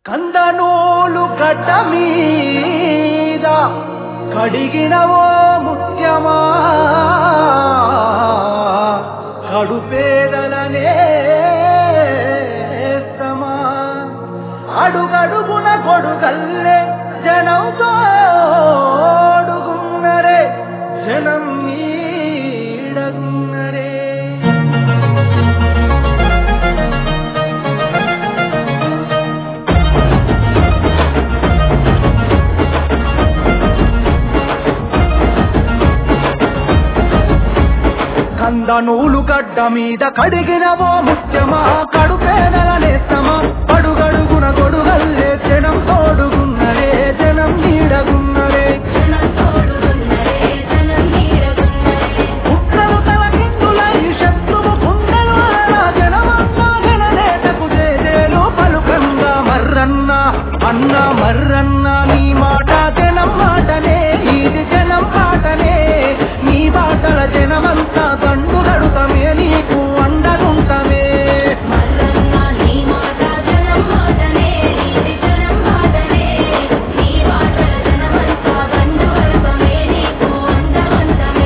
కందనూలు గడ్డ మీద కడిగిన ఓ ముత్యమా కడుపేదలనే అడుగడుగున కొడుగల్లే జనంతో అడుగున్నరే జనం నీడగున్నరే కందనూలు గడ్డ మీద కడిగిన ఓ ముత్యమా కడుపేదల నేస్తమా అడుగడుగున గొడుగల్లే జనం తోడుగున్నరే జనం నీడగున్నరే జనం తోడుగున్నరే జనం నీడగున్నరే ఉత్తరు తల కిందులై శత్రువు గుండెలు అలరా జనమంతా జననేతకు జేజేలు పలుకంగా మర్రన్న అన్న మర్రన్న నీ మాట జనం మాటనే ఇది జనం పాటనే నీ బాటల జనమంతా దండు గడుతమే నీకు అండగుంటమే మల్లన్న నీ మాట జనం మాటనే ఇది జనం మాటనే నీ బాటల జనమంతా బంధువర్గమే నీకు అందవంతమే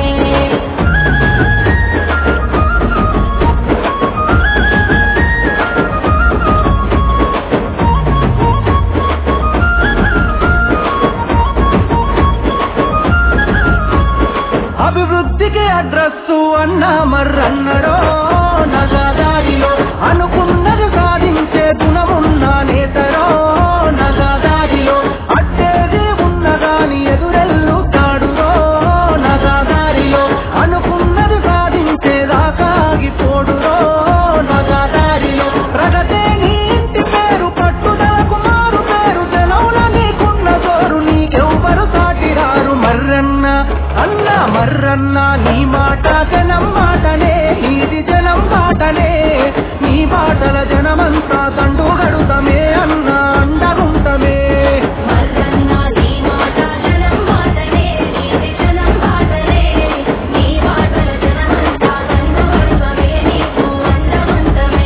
అభివృద్ధికి అడ్రస్సు అన్న మర్రన్నరో నగదారిలో అనుకున్నది సాధించే గుణమున్న నేతరో నగదారిలో అడ్డేది ఉన్నదాని ఎదురెల్లు తాడురో నగదారిలో అనుకున్నది సాధించేదాకా ఆగిపోడురో నగదారిలో ప్రగతే నీ ఇంటి పేరు పట్టుదలకు మారు పేరు జనముల నీకున్న జోరు నీకెవ్వరు సాటిరారు మర్రన్న అన్న మర్రన్న నీ మాట జనం మాటనే నీది జనం మాటనే నీ బాటల జనమంతా తండు గడుతమే అన్న అండగుంటమే మల్లన్న నీ మాట జనం మాటనే ఇది జనం మాటనే నీ బాటల జనమంతా బంధువర్గమే నీకు అందవంతమే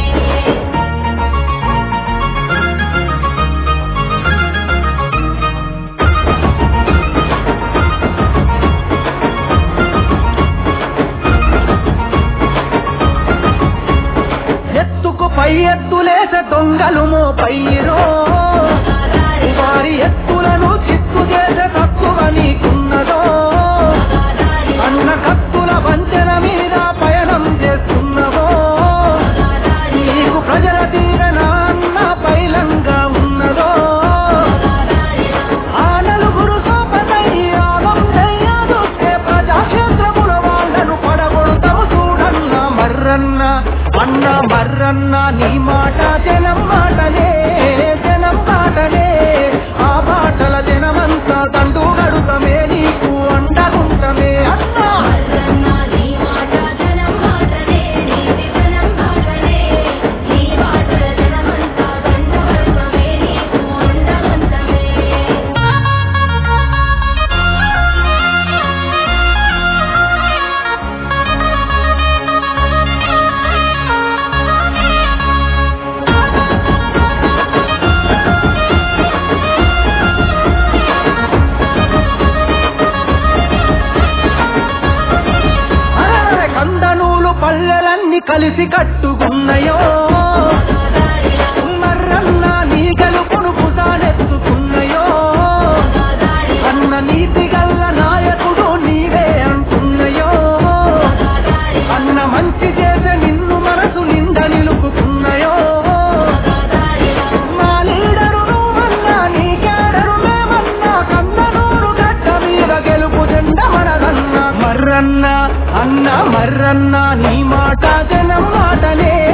ఎత్తుకు పై ఎత్తులేసే దొంగలు మోపైరో వారి ఎత్తులను చిత్తు చేసే తక్కువ నీకున్నదో అన్న కత్తుల వంచన మీద పయనం చేస్తున్నవో నీకు ప్రజల దీవెన అన్న పైలంగా ఉన్నదో ఆ నలుగురు సోపతై యాగం చెయ్యదుస్తే ప్రజాక్షేత్రముల వాళ్ళను పడగొడతావు చూడన్న మర్రన్న అన్న మర్రన్న నీ మాట జనం మాటలే జనం మాటలే ఆ బాటల జనమంతా తండు గడుతమే నీకు అండగుంటమే అన్నా మల్లన్న నీ మాట జనం మాటనే నీది జనం మాటనే నీ బాటల జనమంతా బంధువర్గమే నీకు అందవంతమే అరెరె కందనూలు పల్లెలన్నీ కలిసి కట్టుకున్నయో మర్రన్న నీ గెలుపును భుజానెత్తుకున్నయో అన్న నీతి గల్ల నాయకుడు నీవే అంటున్నయో అన్న మంచి చేసే నిన్ను మనసు నిండ నిలుపుకున్నయో మా లీడరు నువ్వన్నా నీ కేడరు మేమన్నా కందనూరు గడ్డ మీద గెలుపు జెండ మనదన్న మర్రన్న అన్న మర్రన్న నీ మాట జనం మాటనే